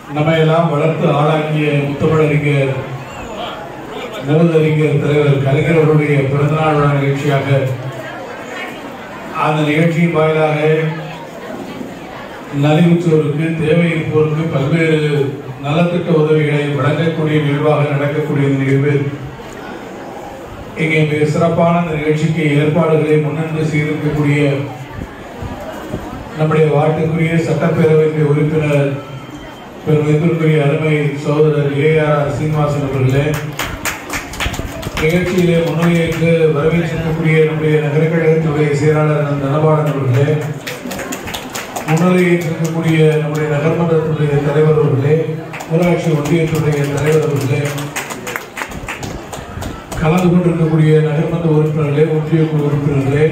நம்மை எல்லாம் வளர்த்து ஆளாக்கிய முத்தமிழறிஞர் மூதறிஞர் தலைவர் கலைஞர் அவருடைய பிறந்தநாள் விழா நிகழ்ச்சியாக அந்த நிகழ்ச்சியின் வாயிலாக நலிவுற்றோருக்கு தேவை இருப்போருக்கு பல்வேறு நலத்திட்ட உதவிகளை வழங்கக்கூடிய நிகழ்வாக நடக்கக்கூடிய இந்த நிகழ்வில் இங்கே மிக சிறப்பான இந்த நிகழ்ச்சிக்கு ஏற்பாடுகளை முன்னின்று செய்திருக்கக்கூடிய நம்முடைய வாழ்த்துக்குரிய சட்டப்பேரவையினுடைய உறுப்பினர் பெருமைக்குரிய அருமை சகோதரர் ஏஆர் சீனிவாசன் அவர்களே நிகழ்ச்சியிலே முன்னுரையேற்று வரவேற்றிருக்கக்கூடிய நம்முடைய நகர கழகத்தினுடைய செயலாளர் தனபாலன் அவர்களே முன்னிலையேற்றிருக்கக்கூடிய நம்முடைய நகர்மன்றத்தினுடைய தலைவர் அவர்களே ஊராட்சி ஒன்றியத்தினுடைய தலைவர் அவர்களே கலந்து கொண்டிருக்கக்கூடிய நகர்மன்ற உறுப்பினர்களே ஒன்றிய குழு உறுப்பினர்களே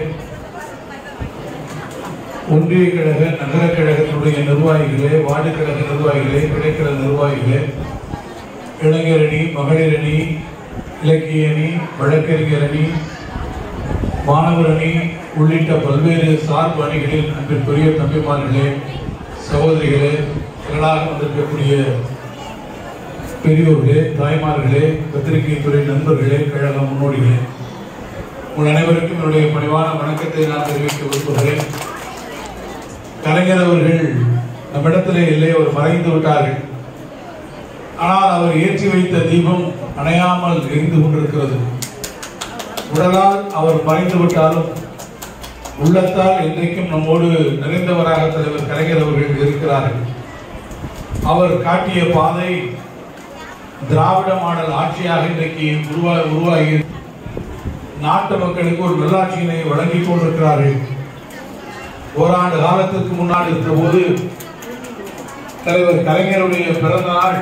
ஒன்றிய கழக நகர கழகத்தினுடைய நிர்வாகிகளே வார்டு கழக நிர்வாகிகளே கிளைக்கழக நிர்வாகிகளே இளைஞர் அணி மகளிர் அணி இலக்கிய அணி வழக்கறிஞர் அணி மாணவர் அணி உள்ளிட்ட பல்வேறு சார்பு அணிகளில் அன்பிற்குரிய தம்பிமார்களே சகோதரிகளே திரளாக வந்திருக்கக்கூடிய பெரியோர்களே தாய்மார்களே பத்திரிகை துறை நண்பர்களே கழக முன்னோடிகளே உங்கள் அனைவருக்கும் என்னுடைய பணிவான வணக்கத்தை நான் தெரிவிக்க விரும்புகிறேன் கலைஞர் அவர்கள் நம்மிடத்திலே இல்லை அவர் மறைந்து விட்டார்கள் ஆனால் அவர் ஏற்றி வைத்த தீபம் அணையாமல் எரிந்து கொண்டிருக்கிறது உடலால் அவர் மறைந்து விட்டாலும் உள்ளத்தால் இன்றைக்கும் நம்மோடு நிறைந்தவராக தலைவர் கலைஞர் அவர்கள் இருக்கிறார்கள் அவர் காட்டிய பாதை திராவிட மாடல் ஆட்சியாக இன்றைக்கு உருவா உருவாகி நாட்டு மக்களுக்கு ஒரு நல்லாட்சியினை வழங்கிக் கொண்டிருக்கிறார்கள் ஓராண்டு காலத்திற்கு முன்னால் இருக்கிற போது தலைவர் கலைஞருடைய பிறந்த நாள்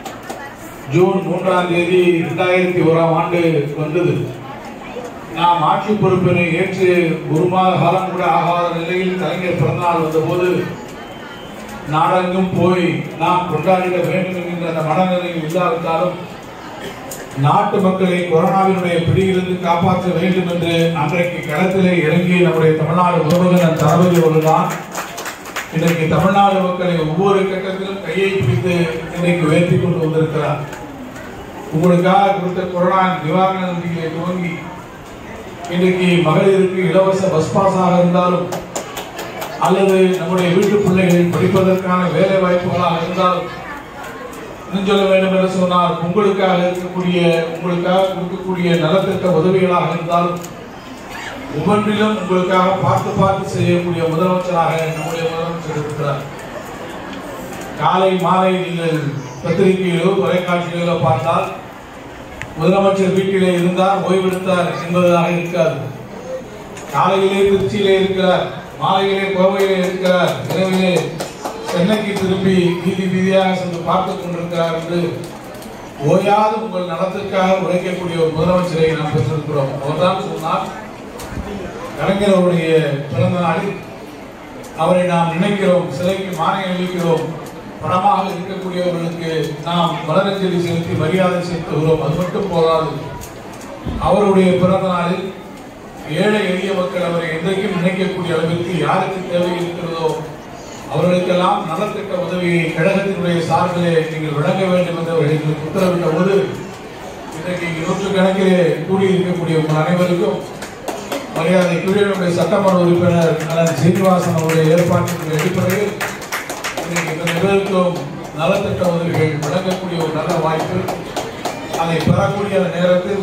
ஜூன் மூன்றாம் தேதி இரண்டாயிரத்தி ஓராம் ஆண்டு வந்தது நாம் ஆட்சி பொறுப்பினை ஏற்று ஒரு மாத காலம் கூட ஆகாத நிலையில் கலைஞர் பிறந்தநாள் வந்தபோது நாடெங்கும் போய் நாம் கொண்டாடிட வேண்டும் என்கின்ற அந்த மனநிலையில் இல்லாவிட்டாலும் நாட்டு மக்களை கொரோனாவினுடைய பிடியிலிருந்து காப்பாற்ற வேண்டும் என்று அன்றைக்கு களத்திலே இறங்கிய நம்முடைய தமிழ்நாடு முதல்வர் தளபதி அவர்கள்தான் இன்றைக்கு தமிழ்நாடு மக்களை ஒவ்வொரு கட்டத்திலும் கையை பிடித்து இன்றைக்கு உயர்த்தி கொண்டு வந்திருக்கிறார் உங்களுக்காக கொடுத்த கொரோனா நிவாரண நிதியை துவங்கி இன்றைக்கு மகளிருக்கு இலவச பஸ் பாஸாக இருந்தாலும் அல்லது நம்முடைய வீட்டு பிள்ளைகள் படிப்பதற்கான வேலை வாய்ப்புகளாக இருந்தாலும் இன்னும் சொல்ல வேண்டும் என்று சொன்னால் உங்களுக்காக இருக்கக்கூடிய உங்களுக்காக கொடுக்கக்கூடிய நலத்திட்ட உதவிகளாக இருந்தாலும் ஒவ்வொன்றிலும் உங்களுக்காக பார்த்து பார்த்து செய்யக்கூடிய முதலமைச்சராக நம்முடைய முதலமைச்சர் இருக்கிறார் காலை மாலை நீங்கள் பத்திரிகையிலோ தொலைக்காட்சியிலோ பார்த்தால் முதலமைச்சர் வீட்டிலே இருந்தார் ஓய்வெடுத்தார் என்பதாக இருக்காது காலையிலே திருச்சியிலே இருக்கிறார் மாலையிலே கோவையிலே இருக்கிறார் இரவிலே சென்னைக்கு திரும்பி வீதி வீதியாக சென்று பார்த்துக் கொண்டிருக்கிறார் என்று ஓயாது உங்கள் நலத்திற்காக உழைக்கக்கூடிய ஒரு முதலமைச்சரை நாம் பெற்றிருக்கிறோம் அவர்தான் சொன்னார் கலைஞர் அவருடைய பிறந்த நாளில் அவரை நாம் நினைக்கிறோம் சிலைக்கு மானியம் அளிக்கிறோம் பணமாக இருக்கக்கூடியவர்களுக்கு நாம் மலரஞ்சலி செலுத்தி மரியாதை செலுத்துகிறோம் அது மட்டும் போதாது அவருடைய பிறந்த நாளில் ஏழை எளிய மக்கள் அவரை என்றைக்கும் நினைக்கக்கூடிய அளவிற்கு யாருக்கு தேவை இருக்கிறதோ அவர்களுக்கெல்லாம் நலத்திட்ட உதவியை கழகத்தினுடைய சார்பிலே நீங்கள் வழங்க வேண்டும் என்று அவர்கள் எங்களுக்கு உத்தரவிட்ட போது இன்றைக்கு நூற்றுக்கணக்கிலே கூடியிருக்கக்கூடிய உங்கள் அனைவருக்கும் மரியாதைக்குரிய நம்முடைய சட்டமன்ற உறுப்பினர் அண்ணன் சீனிவாசன் அவருடைய ஏற்பாட்டின் அடிப்படையில் இன்றைக்கு இந்த நிகழ்வுக்கும் நலத்திட்ட உதவிகள் வழங்கக்கூடிய ஒரு நல்ல வாய்ப்பு அதை பெறக்கூடிய அந்த நேரத்தில்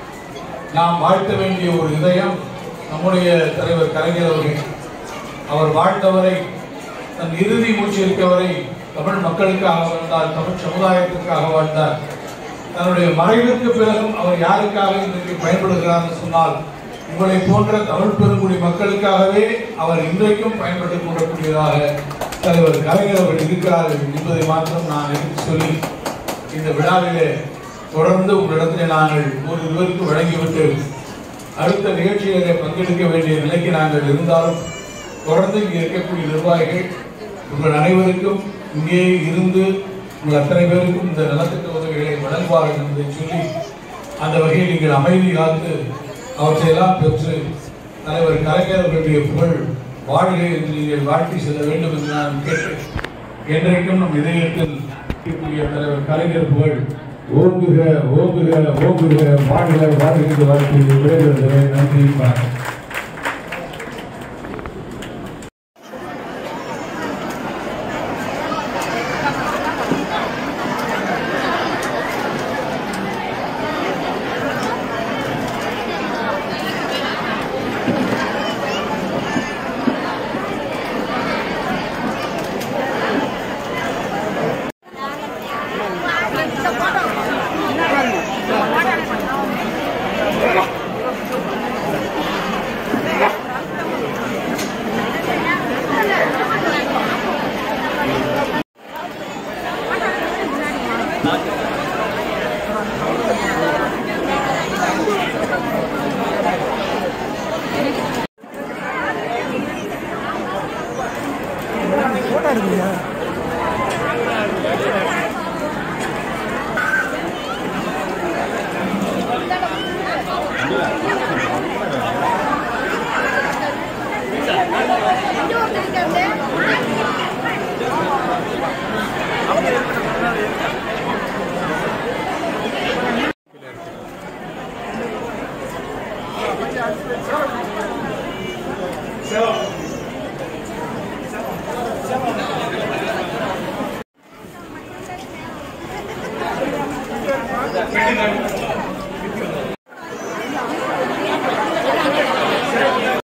நாம் வாழ்த்த வேண்டிய ஒரு இதயம் நம்முடைய தலைவர் கலைஞர் அவர்கள் அவர் வாழ்ந்தவரை தன் இறுதி மூச்சு இருக்கவரை தமிழ் மக்களுக்காக வாழ்ந்தார் தமிழ் சமுதாயத்திற்காக வாழ்ந்தார் தன்னுடைய மறைவிற்கு பிறகும் அவர் யாருக்காக இன்றைக்கு பயன்படுகிறார் என்று சொன்னால் உங்களை போன்ற தமிழ் பெருங்குடி மக்களுக்காகவே அவர் இன்றைக்கும் பயன்பட்டுக் கொள்ளக்கூடியதாக தலைவர் கலைஞர் அவர்கள் இருக்கிறார்கள் என்பதை மாத்திரம் நான் எடுத்து சொல்லி இந்த விழாவிலே தொடர்ந்து உங்களிடத்திலே நாங்கள் ஒரு இருவருக்கு வழங்கிவிட்டு அடுத்த நிகழ்ச்சிகளிலே பங்கெடுக்க வேண்டிய நிலைக்கு நாங்கள் இருந்தாலும் தொடர்ந்து இங்கே இருக்கக்கூடிய நிர்வாகிகள் உங்கள் அனைவருக்கும் இங்கே இருந்து உங்கள் அத்தனை பேருக்கும் இந்த நலத்திட்ட உதவிகளை வழங்குவார்கள் என்பதை சொல்லி அந்த வகையில் நீங்கள் அமைதி காத்து அவற்றையெல்லாம் பெற்று தலைவர் கலைஞர் அவர்களுடைய புகழ் வாழ்க என்று நீங்கள் வாழ்த்தி செல்ல வேண்டும் என்று நான் கேட்டு என்றைக்கும் நம் இதயத்தில் இருக்கக்கூடிய தலைவர் கலைஞர் புகழ் ஓங்குக ஓங்குக ஓங்குக வாழ்க வாழ்க என்று வாழ்க்கை விடைபெறுகிறேன் நன்றி வணக்கம் Thank you.